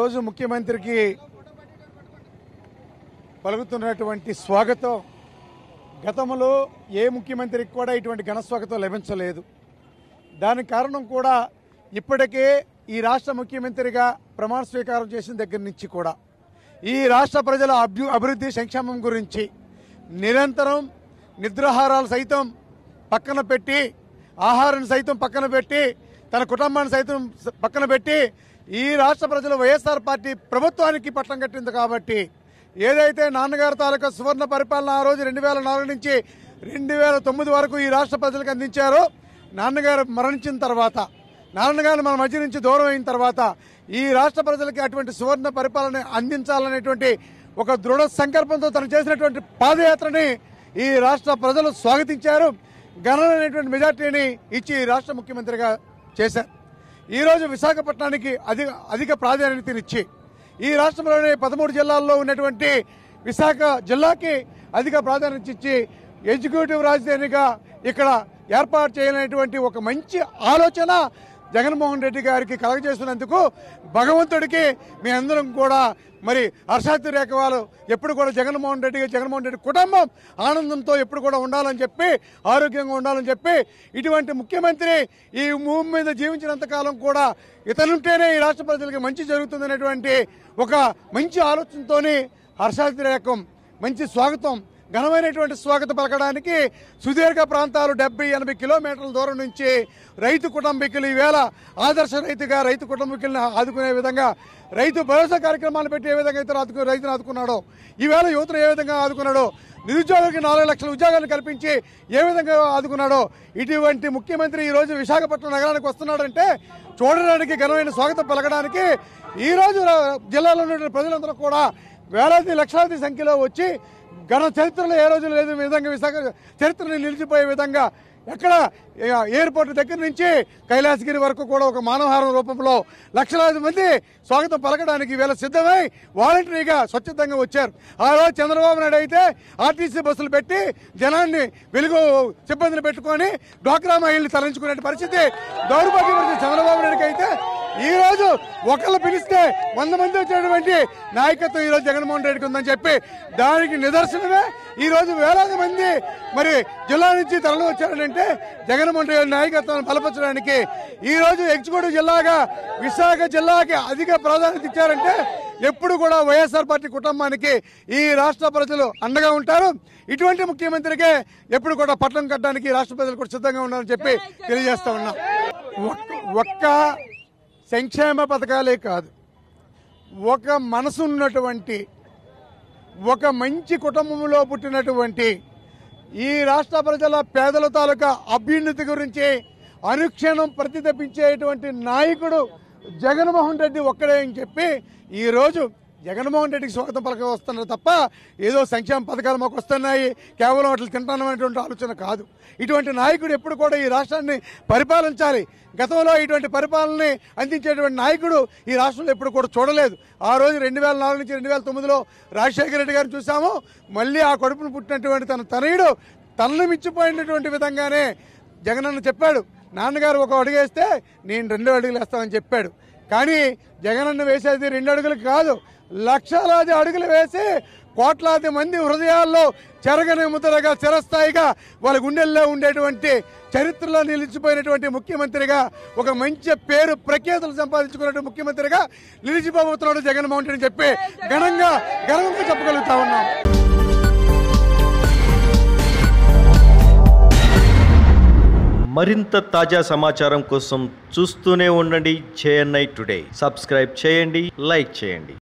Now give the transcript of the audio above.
ఈరోజు ముఖ్యమంత్రికి పలుకుతున్నటువంటి స్వాగతం గతంలో ఏ ముఖ్యమంత్రికి కూడా ఇటువంటి ఘన స్వాగతం లభించలేదు దానికి కారణం కూడా ఇప్పటికే ఈ రాష్ట్ర ముఖ్యమంత్రిగా ప్రమాణ స్వీకారం చేసిన దగ్గర నుంచి కూడా ఈ రాష్ట్ర ప్రజల అభ్యు అభివృద్ధి సంక్షేమం గురించి నిరంతరం నిద్రాహారాలు సైతం పక్కన పెట్టి ఆహారాన్ని సైతం పక్కన పెట్టి తన కుటుంబాన్ని సైతం స- పక్కన పెట్టి ఈ రాష్ట్ర ప్రజలు వైఎస్ఆర్ పార్టీ ప్రభుత్వానికి పట్టం కట్టింది కాబట్టి ఏదైతే నాన్నగారి తాలూకా సువర్ణ పరిపాలన ఆ రోజు రెండు వేల నాలుగు నుంచి రెండు వేల తొమ్మిది వరకు ఈ రాష్ట్ర ప్రజలకు అందించారో నాన్నగారు మరణించిన తర్వాత నాన్నగారు మన మధ్య నుంచి దూరం అయిన తర్వాత ఈ రాష్ట్ర ప్రజలకి అటువంటి సువర్ణ పరిపాలన అందించాలనేటువంటి ఒక దృఢ సంకల్పంతో తను చేసినటువంటి పాదయాత్రని ఈ రాష్ట్ర ప్రజలు స్వాగతించారు ఘనమైనటువంటి మెజార్టీని ఇచ్చి ఈ రాష్ట్ర ముఖ్యమంత్రిగా చేశారు ఈరోజు విశాఖపట్నానికి అధిక అధిక ప్రాధాన్యతనిచ్చి ఈ రాష్ట్రంలోని పదమూడు జిల్లాల్లో ఉన్నటువంటి విశాఖ జిల్లాకి అధిక ప్రాధాన్యత ఇచ్చి ఎగ్జిక్యూటివ్ రాజధానిగా ఇక్కడ ఏర్పాటు చేయనటువంటి ఒక మంచి ఆలోచన జగన్మోహన్ రెడ్డి గారికి కలగజేస్తున్నందుకు భగవంతుడికి మీ అందరం కూడా మరి హర్షాతి రేఖ వాళ్ళు ఎప్పుడు కూడా జగన్మోహన్ రెడ్డి జగన్మోహన్ రెడ్డి కుటుంబం ఆనందంతో ఎప్పుడు కూడా ఉండాలని చెప్పి ఆరోగ్యంగా ఉండాలని చెప్పి ఇటువంటి ముఖ్యమంత్రి ఈ భూమి మీద జీవించినంత కాలం కూడా ఇతనుంటేనే ఈ రాష్ట్ర ప్రజలకు మంచి జరుగుతుందనేటువంటి ఒక మంచి ఆలోచనతోని హర్షాతి రేఖం మంచి స్వాగతం ఘనమైనటువంటి స్వాగతం పలకడానికి సుదీర్ఘ ప్రాంతాలు డెబ్బై ఎనభై కిలోమీటర్ల దూరం నుంచి రైతు కుటుంబీకులు ఈవేళ ఆదర్శ రైతుగా రైతు కుటుంబీకులను ఆదుకునే విధంగా రైతు భరోసా కార్యక్రమాలు పెట్టి ఏ విధంగా అయితే ఆదుకు రైతును ఆదుకున్నాడో ఈవేళ యువతను ఏ విధంగా ఆదుకున్నాడో నిరుద్యోగులకి నాలుగు లక్షల ఉద్యోగాలు కల్పించి ఏ విధంగా ఆదుకున్నాడో ఇటువంటి ముఖ్యమంత్రి ఈ రోజు విశాఖపట్నం నగరానికి వస్తున్నాడంటే చూడడానికి ఘనమైన స్వాగతం పలకడానికి ఈ రోజు రా- జిల్లాలో ఉన్న ప్రజలందరూ కూడా వేలాది లక్షలాది సంఖ్యలో వచ్చి ఘన చరిత్రలో ఏ రోజు లేదు విధంగా విశాఖ చరిత్రని నిలిచిపోయే విధంగా ఎక్కడ ఏ- ఎయిర్పోర్ట్ దగ్గర నుంచి కైలాసగిరి వరకు కూడా ఒక మానవహారం రూపంలో లక్షలాది మంది స్వాగతం పలకడానికి వీళ్ళ సిద్ధమై వాలంటరీగా స్వచ్ఛందంగా వచ్చారు ఆ రోజు చంద్రబాబు నాయుడు అయితే ఆర్టీసీ బస్సులు పెట్టి జనాన్ని వెలుగు సిబ్బందిని పెట్టుకొని డ్వాక్రా మహిళని తరలించుకునే పరిస్థితి దౌర్భాగ్యపరిచిన చంద్రబాబు నాయుడుకి అయితే ఈ రోజు ఒకళ్ళు పిలిస్తే వంద మంది వచ్చేటువంటి నాయకత్వం ఈ రోజు జగన్మోహన్ రెడ్డికి ఉందని చెప్పి దానికి నిదర్శనమే ఈ రోజు వేలాది మంది మరి జిల్లా నుంచి తరలి వచ్చారంటే జగన్మోహన్ రెడ్డి నాయకత్వాన్ని బలపరచడానికి ఈ రోజు ఎగ్జిక్యూటివ్ జిల్లాగా విశాఖ జిల్లాకి అధిక ప్రాధాన్యత ఇచ్చారంటే ఎప్పుడు కూడా వైఎస్ఆర్ పార్టీ కుటుంబానికి ఈ రాష్ట్ర ప్రజలు అండగా ఉంటారు ఇటువంటి ముఖ్యమంత్రికే ఎప్పుడు కూడా పట్టణం కట్టడానికి ఈ రాష్ట్ర ప్రజలు కూడా సిద్ధంగా ఉన్నారని చెప్పి తెలియజేస్తా ఉన్నాం ఒక్క- ఒక్క సంక్షేమ పథకాలే కాదు ఒక మనసు ఉన్నటువంటి ఒక మంచి కుటుంబంలో పుట్టినటువంటి ఈ రాష్ట్ర ప్రజల పేదల తాలూకా అభ్యున్నతి గురించి అనుక్షణం ప్రతితపించేటువంటి నాయకుడు జగన్మోహన్ రెడ్డి ఒక్కడే అని చెప్పి ఈరోజు జగన్మోహన్ రెడ్డికి స్వాగతం పలక వస్తున్నారు తప్ప ఏదో సంక్షేమ పథకాలు మాకు వస్తున్నాయి కేవలం వాటిని తింటాననేటువంటి ఆలోచన కాదు ఇటువంటి నాయకుడు ఎప్పుడు కూడా ఈ రాష్ట్రాన్ని పరిపాలించాలి గతంలో ఇటువంటి పరిపాలనని అందించేటువంటి నాయకుడు ఈ రాష్ట్రంలో ఎప్పుడు కూడా చూడలేదు ఆ రోజు రెండు వేల నాలుగు నుంచి రెండు వేల తొమ్మిదిలో రాజశేఖర రెడ్డి గారిని చూసాము మళ్ళీ ఆ కడుపును పుట్టినటువంటి తన తనయుడు తనను మించిపోయినటువంటి విధంగానే జగనన్న చెప్పాడు నాన్నగారు ఒక అడుగు వేస్తే నేను రెండు అడుగులు వేస్తానని చెప్పాడు కానీ జగనన్న వేసేది రెండు అడుగులు కాదు లక్షలాది అడుగులు వేసి కోట్లాది మంది హృదయాల్లో చెరగని ముద్రగా చిరస్థాయిగా వాళ్ళ గుండెల్లో ఉండేటువంటి చరిత్రలో నిలిచిపోయినటువంటి ముఖ్యమంత్రిగా ఒక మంచి పేరు ప్రఖ్యాతులు సంపాదించుకున్నటువంటి ముఖ్యమంత్రిగా నిలిచిపోబోతున్నాడు జగన్మోహన్ రెడ్డి అని చెప్పి ఘనంగా గర్వంగా చెప్పగలుగుతా ఉన్నాం మరింత తాజా సమాచారం కోసం చూస్తూనే ఉండండి జేఎన్ఐ టుడే సబ్స్క్రైబ్ చేయండి లైక్ చేయండి